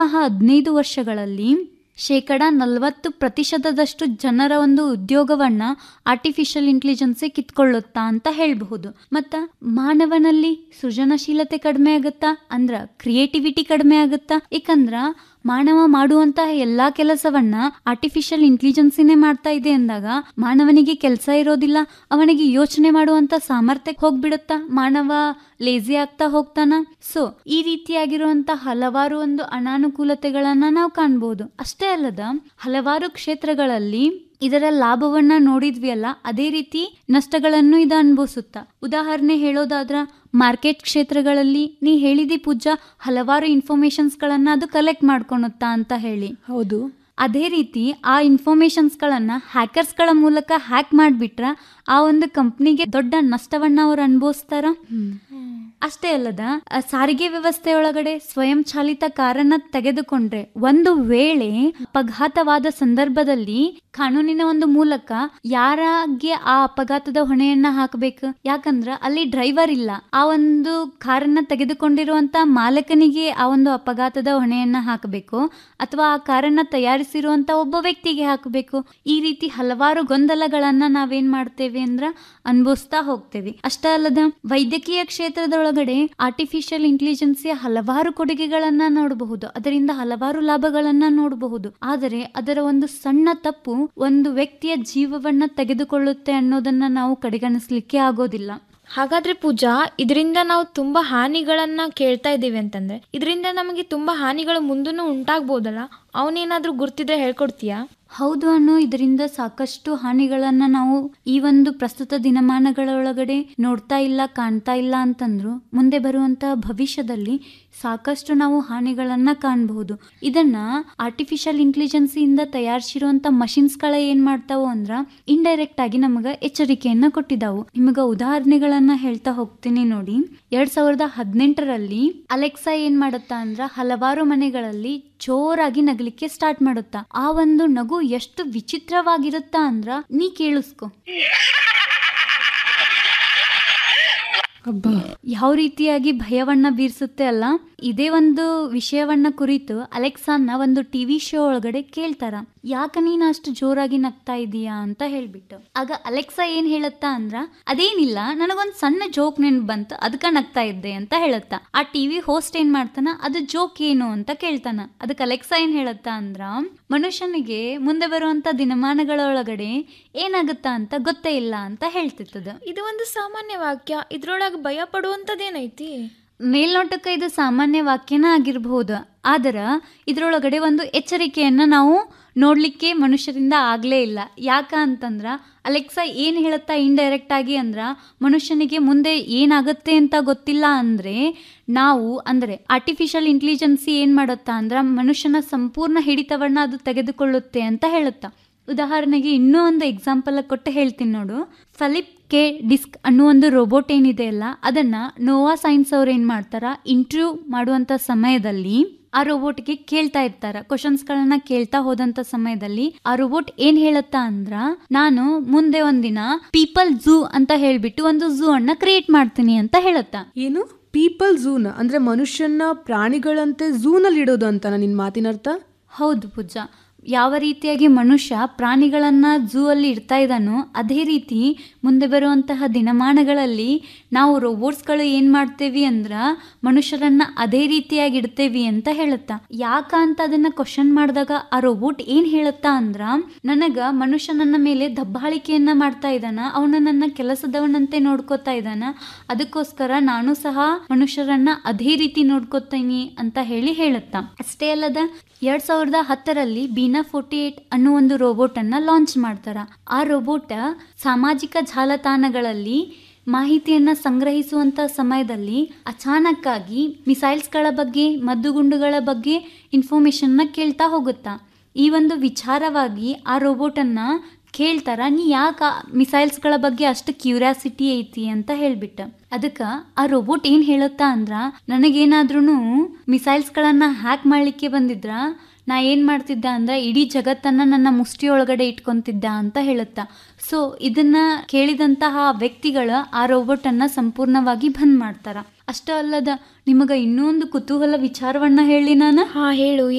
ಹದಿನೈದು ವರ್ಷಗಳಲ್ಲಿ ಶೇಕಡ ನಲವತ್ತು ಪ್ರತಿಶತದಷ್ಟು ಜನರ ಒಂದು ಉದ್ಯೋಗವನ್ನ ಆರ್ಟಿಫಿಷಿಯಲ್ ಇಂಟೆಲಿಜೆನ್ಸೇ ಕಿತ್ಕೊಳ್ಳುತ್ತಾ ಅಂತ ಹೇಳಬಹುದು ಮತ್ತ ಮಾನವನಲ್ಲಿ ಸೃಜನಶೀಲತೆ ಕಡಿಮೆ ಆಗುತ್ತಾ ಅಂದ್ರ ಕ್ರಿಯೇಟಿವಿಟಿ ಕಡಿಮೆ ಆಗುತ್ತಾ ಯಾಕಂದ್ರ ಮಾನವ ಮಾಡುವಂತಹ ಎಲ್ಲಾ ಕೆಲಸವನ್ನ ಆರ್ಟಿಫಿಷಿಯಲ್ ಇಂಟೆಲಿಜೆನ್ಸಿನೇ ಮಾಡ್ತಾ ಇದೆ ಅಂದಾಗ ಮಾನವನಿಗೆ ಕೆಲಸ ಇರೋದಿಲ್ಲ ಅವನಿಗೆ ಯೋಚನೆ ಮಾಡುವಂತ ಸಾಮರ್ಥ್ಯ ಹೋಗ್ಬಿಡುತ್ತಾ ಮಾನವ ಲೇಜಿ ಆಗ್ತಾ ಹೋಗ್ತಾನ ಸೊ ಈ ರೀತಿಯಾಗಿರುವಂತ ಹಲವಾರು ಒಂದು ಅನಾನುಕೂಲತೆಗಳನ್ನ ನಾವು ಕಾಣ್ಬೋದು ಅಷ್ಟೇ ಅಲ್ಲದ ಹಲವಾರು ಕ್ಷೇತ್ರಗಳಲ್ಲಿ ಇದರ ಲಾಭವನ್ನ ನೋಡಿದ್ವಿ ಅಲ್ಲ ಅದೇ ರೀತಿ ನಷ್ಟಗಳನ್ನು ಇದು ಅನುಭವಿಸುತ್ತ ಉದಾಹರಣೆ ಹೇಳೋದಾದ್ರ ಮಾರ್ಕೆಟ್ ಕ್ಷೇತ್ರಗಳಲ್ಲಿ ನೀ ಹೇಳಿದಿ ಪೂಜಾ ಹಲವಾರು ಇನ್ಫಾರ್ಮೇಶನ್ಸ್ ಗಳನ್ನ ಅದು ಕಲೆಕ್ಟ್ ಮಾಡ್ಕೊಳುತ್ತಾ ಅಂತ ಹೇಳಿ ಹೌದು ಅದೇ ರೀತಿ ಆ ಇನ್ಫಾರ್ಮೇಶನ್ಸ್ ಗಳನ್ನ ಹ್ಯಾಕರ್ಸ್ ಗಳ ಮೂಲಕ ಹ್ಯಾಕ್ ಮಾಡಿಬಿಟ್ರ ಆ ಒಂದು ಕಂಪ್ನಿಗೆ ದೊಡ್ಡ ನಷ್ಟವನ್ನ ಅವ್ರು ಅನುಭವಿಸ್ತಾರ ಅಷ್ಟೇ ಅಲ್ಲದ ಆ ಸಾರಿಗೆ ವ್ಯವಸ್ಥೆ ಒಳಗಡೆ ಸ್ವಯಂ ಚಾಲಿತ ಕಾರನ್ನ ತೆಗೆದುಕೊಂಡ್ರೆ ಒಂದು ವೇಳೆ ಅಪಘಾತವಾದ ಸಂದರ್ಭದಲ್ಲಿ ಕಾನೂನಿನ ಒಂದು ಮೂಲಕ ಯಾರಿಗೆ ಆ ಅಪಘಾತದ ಹೊಣೆಯನ್ನ ಹಾಕಬೇಕು ಯಾಕಂದ್ರ ಅಲ್ಲಿ ಡ್ರೈವರ್ ಇಲ್ಲ ಆ ಒಂದು ಕಾರನ್ನ ತೆಗೆದುಕೊಂಡಿರುವಂತ ಮಾಲಕನಿಗೆ ಆ ಒಂದು ಅಪಘಾತದ ಹೊಣೆಯನ್ನ ಹಾಕಬೇಕು ಅಥವಾ ಆ ಕಾರನ್ನ ತಯಾರಿಸಿರುವಂತ ಒಬ್ಬ ವ್ಯಕ್ತಿಗೆ ಹಾಕಬೇಕು ಈ ರೀತಿ ಹಲವಾರು ಗೊಂದಲಗಳನ್ನ ನಾವೇನ್ ಮಾಡ್ತೇವೆ ಅಂದ್ರ ಅನುಭವಿಸ್ತಾ ಹೋಗ್ತೇವೆ ಅಷ್ಟೇ ಅಲ್ಲದ ವೈದ್ಯಕೀಯ ಕ್ಷೇತ್ರದೊಳಗಡೆ ಆರ್ಟಿಫಿಷಿಯಲ್ ಇಂಟೆಲಿಜೆನ್ಸಿಯ ಹಲವಾರು ಕೊಡುಗೆಗಳನ್ನ ನೋಡಬಹುದು ಅದರಿಂದ ಹಲವಾರು ಲಾಭಗಳನ್ನ ನೋಡಬಹುದು ಆದರೆ ಅದರ ಒಂದು ಸಣ್ಣ ತಪ್ಪು ಒಂದು ವ್ಯಕ್ತಿಯ ಜೀವವನ್ನ ತೆಗೆದುಕೊಳ್ಳುತ್ತೆ ಅನ್ನೋದನ್ನ ನಾವು ಕಡೆಗಣಿಸ್ಲಿಕ್ಕೆ ಆಗೋದಿಲ್ಲ ಹಾಗಾದ್ರೆ ಪೂಜಾ ಇದರಿಂದ ನಾವು ತುಂಬಾ ಹಾನಿಗಳನ್ನ ಕೇಳ್ತಾ ಇದ್ದೀವಿ ಅಂತಂದ್ರೆ ಇದರಿಂದ ನಮಗೆ ತುಂಬಾ ಹಾನಿಗಳು ಮುಂದೂ ಉಂಟಾಗ್ಬೋದಲ್ಲ ಅವನೇನಾದ್ರೂ ಗುರ್ತಿದ್ರೆ ಹೇಳ್ಕೊಡ್ತೀಯಾ ಹೌದು ಅನ್ನೋ ಇದರಿಂದ ಸಾಕಷ್ಟು ಹಾನಿಗಳನ್ನ ನಾವು ಈ ಒಂದು ಪ್ರಸ್ತುತ ದಿನಮಾನಗಳ ಒಳಗಡೆ ನೋಡ್ತಾ ಇಲ್ಲ ಕಾಣ್ತಾ ಇಲ್ಲ ಅಂತಂದ್ರು ಮುಂದೆ ಬರುವಂತಹ ಭವಿಷ್ಯದಲ್ಲಿ ಸಾಕಷ್ಟು ನಾವು ಹಾನಿಗಳನ್ನ ಕಾಣಬಹುದು ಇದನ್ನ ಆರ್ಟಿಫಿಷಿಯಲ್ ಇಂಟೆಲಿಜೆನ್ಸಿಯಿಂದ ತಯಾರಿಸಿರುವಂತ ಮಷಿನ್ಸ್ ಗಳ ಏನ್ ಮಾಡ್ತಾವು ಅಂದ್ರ ಇಂಡೈರೆಕ್ಟ್ ಆಗಿ ನಮಗ ಎಚ್ಚರಿಕೆಯನ್ನ ಕೊಟ್ಟಿದ್ದಾವು ನಿಮಗ ಉದಾಹರಣೆಗಳನ್ನ ಹೇಳ್ತಾ ಹೋಗ್ತೀನಿ ನೋಡಿ ಎರಡ್ ಸಾವಿರದ ಹದಿನೆಂಟರಲ್ಲಿ ಅಲೆಕ್ಸಾ ಏನ್ ಮಾಡುತ್ತಾ ಅಂದ್ರ ಹಲವಾರು ಮನೆಗಳಲ್ಲಿ ಜೋರಾಗಿ ನಗಲಿಕ್ಕೆ ಸ್ಟಾರ್ಟ್ ಮಾಡುತ್ತಾ ಆ ಒಂದು ನಗು ಎಷ್ಟು ವಿಚಿತ್ರವಾಗಿರುತ್ತಾ ಅಂದ್ರ ನೀ ಕೇಳಿಸ್ಕೊ ಅಬ್ಬಾ ಯಾವ ರೀತಿಯಾಗಿ ಭಯವನ್ನ ಬೀರ್ಸುತ್ತೆ ಅಲ್ಲ ಇದೇ ಒಂದು ವಿಷಯವನ್ನ ಕುರಿತು ಅಲೆಕ್ಸಾನ್ನ ಒಂದು ಟಿವಿ ಶೋ ಒಳಗಡೆ ಕೇಳ್ತಾರ ಯಾಕ ನೀನ್ ಅಷ್ಟು ಜೋರಾಗಿ ನಗ್ತಾ ಇದೀಯಾ ಅಂತ ಹೇಳ್ಬಿಟ್ಟು ಆಗ ಅಲೆಕ್ಸಾ ಏನ್ ಹೇಳತ್ತಾ ಅಂದ್ರ ಅದೇನಿಲ್ಲ ನನಗೊಂದ್ ಸಣ್ಣ ಜೋಕ್ ನೆನ್ಪ್ ಬಂತು ಅದಕ್ಕ ನಗ್ತಾ ಇದ್ದೆ ಅಂತ ಹೇಳತ್ತ ಆ ಟಿವಿ ಹೋಸ್ಟ್ ಏನ್ ಮಾಡ್ತಾನ ಅದು ಜೋಕ್ ಏನು ಅಂತ ಕೇಳ್ತಾನ ಅದಕ್ಕೆ ಅಲೆಕ್ಸಾ ಏನ್ ಹೇಳತ್ತಾ ಅಂದ್ರ ಮನುಷ್ಯನಿಗೆ ಮುಂದೆ ಬರುವಂತ ದಿನಮಾನಗಳ ಒಳಗಡೆ ಏನಾಗುತ್ತಾ ಅಂತ ಗೊತ್ತೇ ಇಲ್ಲ ಅಂತ ಹೇಳ್ತಿತ್ತದ ಇದು ಒಂದು ಸಾಮಾನ್ಯ ವಾಕ್ಯ ಇದ್ರೊಳಗೆ ಭಯ ಪಡುವಂಥದ್ದೇನೈತಿ ಮೇಲ್ನೋಟಕ್ಕೆ ಇದು ಸಾಮಾನ್ಯ ವಾಕ್ಯನ ಆಗಿರಬಹುದು ಆದ್ರ ಇದ್ರೊಳಗಡೆ ಒಂದು ಎಚ್ಚರಿಕೆಯನ್ನ ನಾವು ನೋಡ್ಲಿಕ್ಕೆ ಮನುಷ್ಯರಿಂದ ಆಗ್ಲೇ ಇಲ್ಲ ಯಾಕ ಅಂತಂದ್ರ ಅಲೆಕ್ಸಾ ಏನ್ ಹೇಳುತ್ತಾ ಇಂಡೈರೆಕ್ಟ್ ಆಗಿ ಅಂದ್ರ ಮನುಷ್ಯನಿಗೆ ಮುಂದೆ ಏನಾಗುತ್ತೆ ಅಂತ ಗೊತ್ತಿಲ್ಲ ಅಂದ್ರೆ ನಾವು ಅಂದ್ರೆ ಆರ್ಟಿಫಿಷಿಯಲ್ ಇಂಟೆಲಿಜೆನ್ಸಿ ಏನ್ ಮಾಡುತ್ತಾ ಅಂದ್ರ ಮನುಷ್ಯನ ಸಂಪೂರ್ಣ ಹಿಡಿತವನ್ನ ಅದು ತೆಗೆದುಕೊಳ್ಳುತ್ತೆ ಅಂತ ಹೇಳುತ್ತಾ ಉದಾಹರಣೆಗೆ ಇನ್ನೂ ಒಂದು ಎಕ್ಸಾಂಪಲ್ ಕೊಟ್ಟು ಹೇಳ್ತೀನಿ ನೋಡು ಫಲಿಪ್ ಕೆ ಡಿಸ್ಕ್ ಅನ್ನೋ ಒಂದು ರೋಬೋಟ್ ಏನಿದೆ ಅಲ್ಲ ಅದನ್ನ ನೋವಾ ಸೈನ್ಸ್ ಅವ್ರು ಏನ್ ಮಾಡ್ತಾರ ಇಂಟರ್ವ್ಯೂ ಮಾಡುವಂತ ಸಮಯದಲ್ಲಿ ಆ ರೋಬೋಟ್ಗೆ ಕೇಳ್ತಾ ಇರ್ತಾರ ಕ್ವಶನ್ಸ್ಗಳನ್ನ ಕೇಳ್ತಾ ಹೋದಂತ ಸಮಯದಲ್ಲಿ ಆ ರೋಬೋಟ್ ಏನ್ ಹೇಳತ್ತಾ ಅಂದ್ರ ನಾನು ಮುಂದೆ ಒಂದಿನ ಪೀಪಲ್ ಝೂ ಅಂತ ಹೇಳ್ಬಿಟ್ಟು ಒಂದು ಝೂ ಅನ್ನ ಕ್ರಿಯೇಟ್ ಮಾಡ್ತೀನಿ ಅಂತ ಹೇಳತ್ತಾ ಏನು ಪೀಪಲ್ ಝೂನ ಅಂದ್ರೆ ಮನುಷ್ಯನ ಪ್ರಾಣಿಗಳಂತೆ ಝೂನಲ್ಲಿ ಇಡೋದು ಅಂತನ ನಿನ್ ಮಾತಿನ ಅರ್ಥ ಹೌದು ಪೂಜಾ ಯಾವ ರೀತಿಯಾಗಿ ಮನುಷ್ಯ ಪ್ರಾಣಿಗಳನ್ನ ಝೂ ಅಲ್ಲಿ ಇಡ್ತಾ ಇದ್ದಾನೋ ಅದೇ ರೀತಿ ಮುಂದೆ ಬರುವಂತಹ ದಿನಮಾನಗಳಲ್ಲಿ ನಾವು ರೋಬೋಟ್ಸ್ಗಳು ಏನ್ ಮಾಡ್ತೇವಿ ಅಂದ್ರ ಮನುಷ್ಯರನ್ನ ಅದೇ ರೀತಿಯಾಗಿ ಇಡ್ತೇವಿ ಅಂತ ಹೇಳುತ್ತಾ ಯಾಕ ಅಂತ ಅದನ್ನ ಕ್ವಶನ್ ಮಾಡಿದಾಗ ಆ ರೋಬೋಟ್ ಏನ್ ಹೇಳುತ್ತಾ ಅಂದ್ರ ನನಗ ಮನುಷ್ಯ ನನ್ನ ಮೇಲೆ ದಬ್ಬಾಳಿಕೆಯನ್ನ ಮಾಡ್ತಾ ಇದ್ದಾನ ಅವನ ನನ್ನ ಕೆಲಸದವನಂತೆ ನೋಡ್ಕೋತಾ ಇದ್ದಾನ ಅದಕ್ಕೋಸ್ಕರ ನಾನು ಸಹ ಮನುಷ್ಯರನ್ನ ಅದೇ ರೀತಿ ನೋಡ್ಕೋತೀನಿ ಅಂತ ಹೇಳಿ ಹೇಳುತ್ತಾ ಅಷ್ಟೇ ಅಲ್ಲದ ಎರಡ್ ಸಾವಿರದ ಹತ್ತರಲ್ಲಿ ಬೀನಾ ಫೋರ್ಟಿ ಏಟ್ ಅನ್ನೋ ಒಂದು ರೋಬೋಟ್ ಅನ್ನ ಲಾಂಚ್ ಮಾಡ್ತಾರ ಆ ರೋಬೋಟ್ ಸಾಮಾಜಿಕ ಜಾಲತಾಣಗಳಲ್ಲಿ ಮಾಹಿತಿಯನ್ನ ಸಂಗ್ರಹಿಸುವಂತ ಸಮಯದಲ್ಲಿ ಅಚಾನಕ್ಕಾಗಿ ಮಿಸೈಲ್ಸ್ಗಳ ಬಗ್ಗೆ ಮದ್ದುಗುಂಡುಗಳ ಬಗ್ಗೆ ಇನ್ಫಾರ್ಮೇಶನ್ನ ಕೇಳ್ತಾ ಹೋಗುತ್ತಾ ಈ ಒಂದು ವಿಚಾರವಾಗಿ ಆ ರೋಬೋಟನ್ನ ಕೇಳ್ತಾರ ನೀ ಯಾಕೆ ಮಿಸೈಲ್ಸ್ಗಳ ಬಗ್ಗೆ ಅಷ್ಟು ಕ್ಯೂರಿಯಾಸಿಟಿ ಐತಿ ಅಂತ ಹೇಳ್ಬಿಟ್ಟ ಅದಕ್ಕೆ ಆ ರೋಬೋಟ್ ಏನು ಹೇಳುತ್ತಾ ಅಂದ್ರ ನನಗೇನಾದ್ರೂ ಮಿಸೈಲ್ಸ್ಗಳನ್ನ ಹ್ಯಾಕ್ ಮಾಡ್ಲಿಕ್ಕೆ ಬಂದಿದ್ರ ನಾ ಏನು ಮಾಡ್ತಿದ್ದ ಅಂದ್ರೆ ಇಡೀ ಜಗತ್ತನ್ನ ನನ್ನ ಮುಷ್ಟಿ ಒಳಗಡೆ ಇಟ್ಕೊಂತಿದ್ದ ಅಂತ ಹೇಳುತ್ತಾ ಸೊ ಇದನ್ನ ಕೇಳಿದಂತಹ ವ್ಯಕ್ತಿಗಳು ಆ ರೋಬೋಟನ್ನು ಸಂಪೂರ್ಣವಾಗಿ ಬಂದ್ ಮಾಡ್ತಾರ ಅಷ್ಟೇ ಅಲ್ಲದ ನಿಮಗೆ ಇನ್ನೂ ಒಂದು ಕುತೂಹಲ ವಿಚಾರವನ್ನ ಹೇಳಿ ನಾನು ಹಾ ಹೇಳು